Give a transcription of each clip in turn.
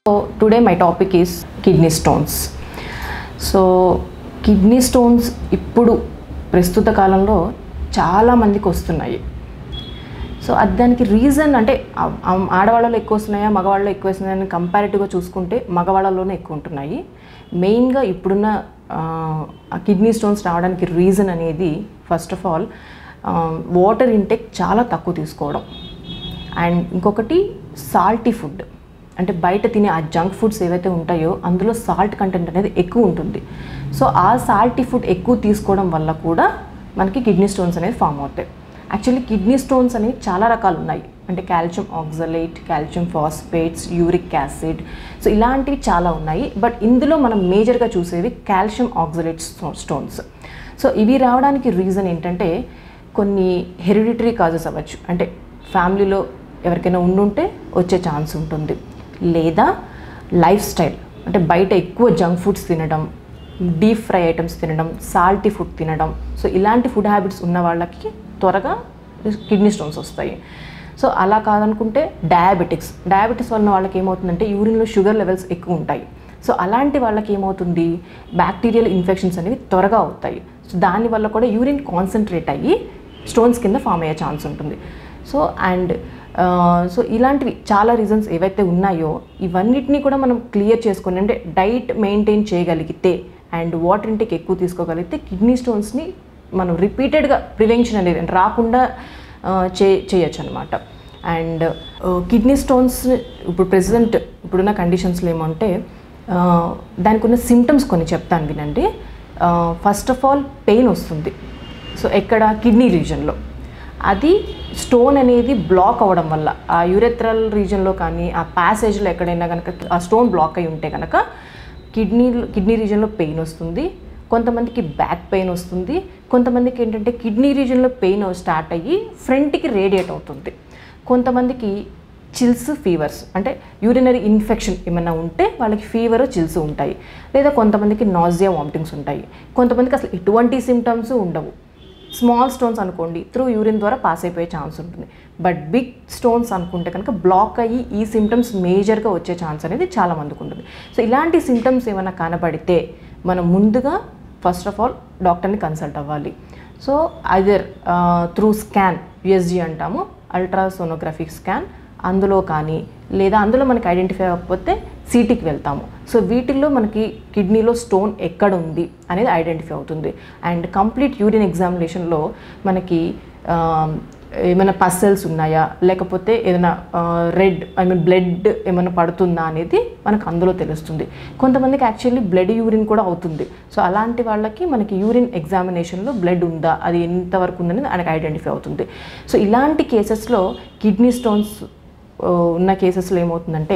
So today my topic is kidney stones. So kidney stones ఇప్పుడు ప్రస్తుత కాలంలో చాలా మందికి వస్తున్నాయి సో అది దానికి రీజన్ అంటే ఆ- ఆ- ఆడవాళ్ళలో ఎక్కువ వస్తున్నాయా మగవాళ్ళలో ఎక్కువ వస్తున్నాయని కంపారిటివ్గా చూసుకుంటే మగవాళ్ళలోనే ఎక్కువ ఉంటున్నాయి మెయిన్గా ఇప్పుడున్న ఆ కిడ్నీ స్టోన్స్ రావడానికి రీజన్ అనేది first of all water intake చాలా తక్కువ తీసుకోవడం అండ్ ఇంకొకటి సాల్టీ ఫుడ్ అంటే బయట తినే ఆ జంక్ ఫుడ్స్ ఏవైతే ఉంటాయో అందులో సాల్ట్ కంటెంట్ అనేది ఎక్కువ ఉంటుంది సో ఆ సాల్టీ ఫుడ్ ఎక్కువ తీసుకోవడం వల్ల కూడా మనకి కిడ్నీ స్టోన్స్ అనేవి ఫామ్ అవుతాయి యాక్చువల్లీ కిడ్నీ స్టోన్స్ అనేవి చాలా రకాలు ఉన్నాయి అంటే calcium oxalate calcium phosphates uric acid so ఇలాంటివి చాలా ఉన్నాయి బట్ ఇందులో మనం మేజర్గా చూసేవి కాల్షియం ఆక్సలేట్ స్టోన్స్ సో ఇవి రావడానికి రీజన్ ఏంటంటే కొన్ని హెరిడిటరీ కాజెస్ అవ్వచ్చు అంటే ఫ్యామిలీలో ఎవరికైనా ఉండుంటే వచ్చే ఛాన్స్ ఉంటుంది లేదా లైఫ్ స్టైల్ అంటే బయట ఎక్కువ జంక్ ఫుడ్స్ తినడం డీప్ ఫ్రై ఐటమ్స్ తినడం సాల్టీ ఫుడ్ తినడం సో ఇలాంటి ఫుడ్ హ్యాబిట్స్ ఉన్న వాళ్ళకి త్వరగా కిడ్నీ స్టోన్స్ వస్తాయి సో అలా కాదనుకుంటే డయాబెటిక్స్ డయాబెటిక్స్ వలన వాళ్ళకి ఏమవుతుందంటే యూరిన్లో షుగర్ లెవెల్స్ ఎక్కువ ఉంటాయి సో అలాంటి వాళ్ళకి ఏమవుతుంది బ్యాక్టీరియల్ ఇన్ఫెక్షన్స్ అనేవి త్వరగా అవుతాయి సో దానివల్ల కూడా యూరిన్ కాన్సన్ట్రేట్ అయ్యి స్టోన్స్ కింద ఫామ్ అయ్యే ఛాన్స్ ఉంటుంది సో అండ్ సో ఇలాంటివి చాలా రీజన్స్ ఏవైతే ఉన్నాయో ఇవన్నిటినీ కూడా మనం క్లియర్ చేసుకొని అంటే డైట్ మెయింటైన్ చేయగలిగితే అండ్ వాటర్ ఇంటేక్ ఎక్కువ తీసుకోగలిగితే కిడ్నీ స్టోన్స్ని మనం రిపీటెడ్గా ప్రివెన్షన్ అనేది అంటే రాకుండా ఆ, చే చేయొచ్చు అనమాట అండ్ కిడ్నీ స్టోన్స్ ఇప్పుడు ప్రెసెంట్ ఇప్పుడున్న కండిషన్స్లో ఏమంటే ఆ, దానికి ఉన్న సిమ్టమ్స్ కొన్ని చెప్తాను వినండి ఫస్ట్ ఆఫ్ ఆల్ పెయిన్ వస్తుంది సో ఎక్కడ కిడ్నీ రీజన్లో అది స్టోన్ అనేది బ్లాక్ అవ్వడం వల్ల ఆ యూరెత్రల్ రీజన్లో కానీ ఆ ప్యాసేజ్లో ఎక్కడైనా కనుక ఆ స్టోన్ బ్లాక్ అయి ఉంటే కనుక కిడ్నీ కిడ్నీ రీజన్లో పెయిన్ వస్తుంది కొంతమందికి బ్యాక్ పెయిన్ వస్తుంది కొంతమందికి ఏంటంటే కిడ్నీ రీజన్లో పెయిన్ స్టార్ట్ అయ్యి ఫ్రంట్కి రేడియేట్ అవుతుంది కొంతమందికి చిల్స్ ఫీవర్స్ అంటే యూరినరీ ఇన్ఫెక్షన్ ఏమైనా ఉంటే వాళ్ళకి ఫీవర్ చిల్స్ ఉంటాయి లేదా కొంతమందికి నాజియా వామిటింగ్స్ ఉంటాయి కొంతమందికి అసలు ఎటువంటి సిమ్టమ్స్ ఉండవు స్మాల్ స్టోన్స్ అనుకోండి త్రూ యూరిన్ ద్వారా పాస్ అయిపోయే ఛాన్స్ ఉంటుంది బట్ బిగ్ స్టోన్స్ అనుకుంటే కనుక బ్లాక్ అయ్యి ఈ సిమ్టమ్స్ మేజర్గా వచ్చే ఛాన్స్ అనేది చాలా మందికి ఉంటుంది సో ఇలాంటి సిమ్టమ్స్ ఏమైనా కనబడితే మనం ముందుగా ఫస్ట్ ఆఫ్ ఆల్ డాక్టర్ని కన్సల్ట్ అవ్వాలి so either through scan USG అంటాము అల్ట్రాసోనోగ్రఫీ స్కాన్ అందులో కానీ లేదా అందులో మనకి ఐడెంటిఫై అవ్వకపోతే సిటీకి వెళ్తాము సో వీటిల్లో మనకి కిడ్నీలో స్టోన్ ఎక్కడ ఉంది అనేది ఐడెంటిఫై అవుతుంది అండ్ కంప్లీట్ యూరిన్ ఎగ్జామినేషన్లో మనకి ఆ, ఏమైనా పస్సెల్స్ ఉన్నాయా లేకపోతే ఏదైనా రెడ్ ఐ మీన్ బ్లడ్ ఏమైనా పడుతుందా అనేది మనకు అందులో తెలుస్తుంది కొంతమందికి యాక్చువల్లీ బ్లడ్ యూరిన్ కూడా అవుతుంది సో అలాంటి వాళ్ళకి మనకి యూరిన్ ఎగ్జామినేషన్లో బ్లడ్ ఉందా అది ఎంతవరకు ఉందనేది మనకి ఐడెంటిఫై అవుతుంది సో ఇలాంటి కేసెస్లో కిడ్నీ స్టోన్స్ ఉన్న కేసెస్లో ఏమవుతుందంటే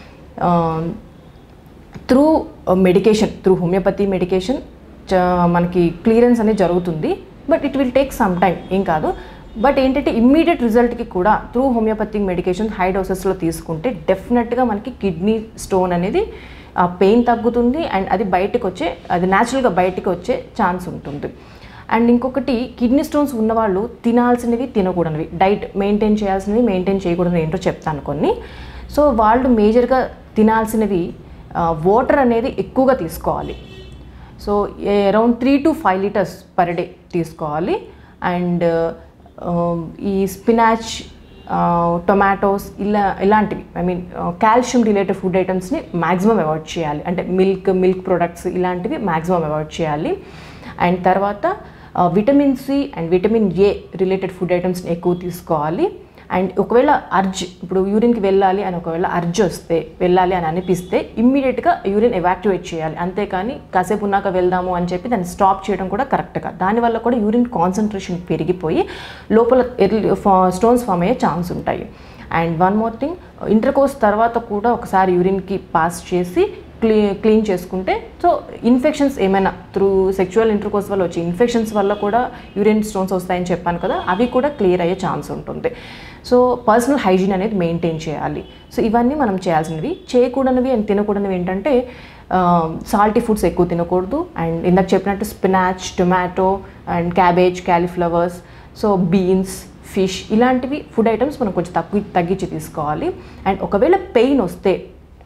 through medication through homeopathy medication మనకి క్లియరెన్స్ అనేది జరుగుతుంది but it will take some time ఏం కాదు బట్ ఏంటంటే ఇమ్మీడియట్ రిజల్ట్కి కూడా త్రూ హోమియోపతిక్ మెడికేషన్ హై డోసెస్లో తీసుకుంటే డెఫినెట్గా మనకి కిడ్నీ స్టోన్ అనేది ఆ పెయిన్ తగ్గుతుంది అండ్ అది బయటకు వచ్చే అది న్యాచురల్గా బయటకు వచ్చే ఛాన్స్ ఉంటుంది అండ్ ఇంకొకటి కిడ్నీ స్టోన్స్ ఉన్నవాళ్ళు తినాల్సినవి తినకూడనివి డైట్ మెయింటైన్ చేయాల్సినవి మెయింటైన్ చేయకూడనివి ఏంటో చెప్తాను కొన్ని సో వాళ్ళు మేజర్గా తినాల్సినవి వాటర్ అనేది ఎక్కువగా తీసుకోవాలి so around three to five litres per day తీసుకోవాలి అండ్ ఈ స్పినాచ్ టొమాటోస్ ఇలా ఇలాంటివి I mean calcium related food ఐటమ్స్ని మ్యాక్సిమం అవాయిడ్ చేయాలి అంటే మిల్క్ మిల్క్ ప్రొడక్ట్స్ ఇలాంటివి మ్యాక్సిమం అవాయిడ్ చేయాలి అండ్ తర్వాత vitamin C and vitamin A related food ఐటమ్స్ని ఎక్కువ తీసుకోవాలి అండ్ ఒకవేళ అర్జ్ ఇప్పుడు యూరిన్కి వెళ్ళాలి అని ఒకవేళ అర్జ్ వస్తే వెళ్ళాలి అని అనిపిస్తే ఇమ్మీడియట్గా యూరిన్ ఎవాక్యువేట్ చేయాలి అంతేకాని కాసేపు ఉన్నాక వెళ్దాము అని చెప్పి దాన్ని స్టాప్ చేయడం కూడా కరెక్ట్ కాదు దానివల్ల కూడా యూరిన్ కాన్సన్ట్రేషన్ పెరిగిపోయి లోపల ఎర్లీ స్టోన్స్ ఫామ్ అయ్యే ఛాన్స్ ఉంటాయి and one more thing intercourse తర్వాత కూడా ఒకసారి యూరిన్కి పాస్ చేసి క్లీ క్లీన్ చేసుకుంటే సో ఇన్ఫెక్షన్స్ ఏమైనా త్రూ సెక్చువల్ ఇంటర్కోర్స్ వల్ల వచ్చే ఇన్ఫెక్షన్స్ వల్ల కూడా యూరిన్ స్టోన్స్ వస్తాయని చెప్పాను కదా అవి కూడా క్లియర్ అయ్యే ఛాన్స్ ఉంటుంది సో పర్సనల్ హైజీన్ అనేది మెయింటైన్ చేయాలి సో ఇవన్నీ మనం చేయాల్సినవి చేయకూడనివి అండ్ తినకూడనివి ఏంటంటే సాల్టీ ఫుడ్స్ ఎక్కువ తినకూడదు అండ్ ఇందాక చెప్పినట్టు spinach tomato and cabbage cauliflowers so beans fish ఇలాంటివి ఫుడ్ ఐటమ్స్ మనం కొంచెం తక్కువ తగ్గించి తీసుకోవాలి అండ్ ఒకవేళ పెయిన్ వస్తే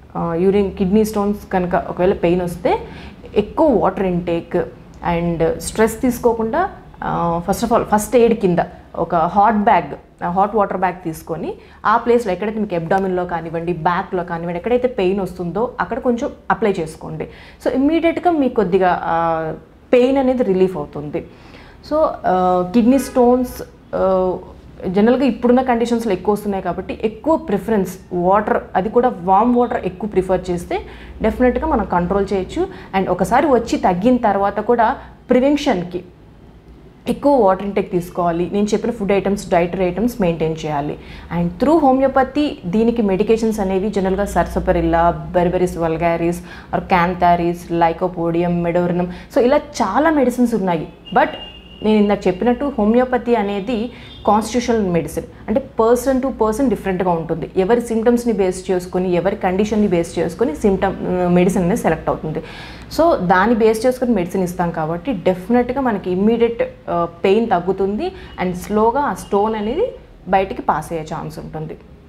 యూరిన్ కిడ్నీ స్టోన్స్ కనుక ఒకవేళ పెయిన్ వస్తే ఎక్కువ వాటర్ ఇంటేక్ అండ్ స్ట్రెస్ తీసుకోకుండా first of all first aid కింద ఒక hot bag hot water bag తీసుకొని ఆ ప్లేస్లో ఎక్కడైతే మీకు ఎబ్డామిన్లో కానివ్వండి బ్యాక్లో కానివ్వండి ఎక్కడైతే పెయిన్ వస్తుందో అక్కడ కొంచెం అప్లై చేసుకోండి సో ఇమ్మీడియట్గా మీకు కొద్దిగా పెయిన్ అనేది రిలీఫ్ అవుతుంది సో కిడ్నీ స్టోన్స్ జనరల్గా ఇప్పుడున్న కండిషన్స్లో ఎక్కువ వస్తున్నాయి కాబట్టి ఎక్కువ ప్రిఫరెన్స్ వాటర్ అది కూడా వామ్ వాటర్ ఎక్కువ ప్రిఫర్ చేస్తే డెఫినెట్గా మనం కంట్రోల్ చేయొచ్చు అండ్ ఒకసారి వచ్చి తగ్గిన తర్వాత కూడా ప్రివెన్షన్కి ఎక్కువ వాటర్ ఇంటెక్ తీసుకోవాలి నేను చెప్పిన food items dietary items maintain చేయాలి అండ్ త్రూ హోమియోపతి దీనికి మెడికేషన్స్ అనేవి జనరల్గా sarsaparilla berberis vulgaris or cantharis lycopodium medorrhinum so ఇలా చాలా మెడిసిన్స్ ఉన్నాయి బట్ నేను ఇందాక చెప్పినట్టు హోమియోపతి అనేది కాన్స్టిట్యూషనల్ మెడిసిన్ అంటే పర్సన్ టు పర్సన్ డిఫరెంట్గా ఉంటుంది ఎవరి సిమ్టమ్స్ని బేస్ చేసుకొని ఎవరి కండిషన్ని బేస్ చేసుకొని సిమ్టమ్ మెడిసిన్ అనేది సెలెక్ట్ అవుతుంది సో దాన్ని బేస్ చేసుకొని మెడిసిన్ ఇస్తాం కాబట్టి డెఫినెట్గా మనకి ఇమ్మీడియట్ పెయిన్ తగ్గుతుంది అండ్ స్లోగా ఆ స్టోన్ అనేది బయటికి పాస్ అయ్యే ఛాన్స్ ఉంటుంది